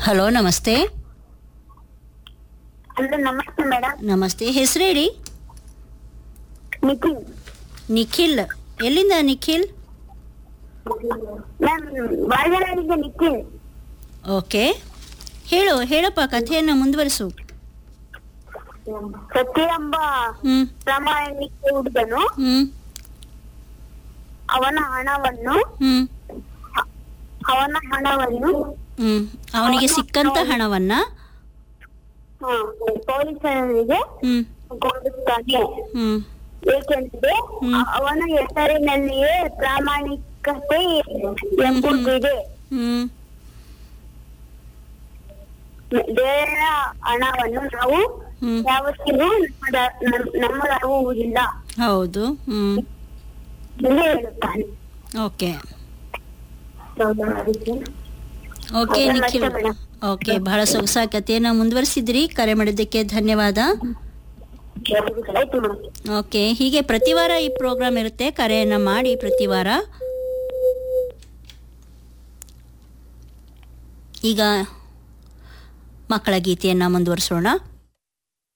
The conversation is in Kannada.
ಹಲೋ ನಮಸ್ತೆ ಹಲೋ ನಮಸ್ತೆ ಮೇಡಮ್ ನಮಸ್ತೆ ಹೆಸರು ಹೇಳಿ ನಿತಿನ್ ನಿಖಿಲ್ ಎಲ್ಲಿಂದ ನಿಖಿಲ್ ಮ್ಯಾಮ್ ಬಾಳಗಡೆಯಿಂದ ನಿತಿನ್ ಓಕೆ ಹೇಳು ಹೇಳಪ್ಪ ಕಥೆಯನ್ನು ಮುಂದುವರಿಸು ಸತ್ಯ ಎಂಬ ಹ್ಮ್ ಪ್ರಾಮಾಣಿಕ ಹುಡುಗನು ಹ್ಮ್ ಅವನ ಹಣವನ್ನು ಹ್ಮ್ ಅವನ ಹಣವನ್ನು ಹ್ಮ್ ಅವನಿಗೆ ಸಿಕ್ಕಂತ ಹಣವನ್ನ ಆ, ಪೊಲೀಸರಿಗೆ ಹ್ಮ್ ಕೊಡುತ್ತಾನೆ ಹ್ಮ್ ಏಕೆಂದರೆ ಹ್ಮ್. ಅ- ಅವನ ಹೆಸರಿನಲ್ಲಿಯೇ ಪ್ರಾಮಾಣಿಕತೆ ಎಂಬುದಿದೆ ಹ್ಮ್ ಬೇರೆ ಹಣವನ್ನು ನಾವು ಹ್ಮ್ ಯಾವತ್ತಿಗೂ ನಮ್ಮದ- ನಮ್- ನಮ್ಮದಾಗುವುದಿಲ್ಲ ಹೌದು ಹ್ಮ್ ಎಂದು ಹೇಳುತ್ತಾನೆ ಓಕೆ ಓಕೆ ಅದೆಲ್ಲ ನಿಖಿಲ್ ಅಷ್ಟೇ ಮೇಡಮ್. ಓಕೆ ಬಹಳ ಸೊಗಸ ಕಥೆಯನ್ನ ಮುಂದುವರಿಸಿದ್ರಿ ಕರೆ ಮಾಡಿದ್ದಕ್ಕೆ ಧನ್ಯವಾದ ಆಯ್ತು ಮೇಡಮ್ ಓಕೆ ಹೀಗೆ ಪ್ರತಿ ವಾರ ಈ ಪ್ರೋಗ್ರಾಮ್ ಇರುತ್ತೆ ಕರೆಯನ್ನ ಮಾಡಿ ಪ್ರತಿ ವಾರ ಈಗ ಮಕ್ಕಳ ಗೀತೆಯನ್ನ ಮುಂದುವರಿಸೋಣ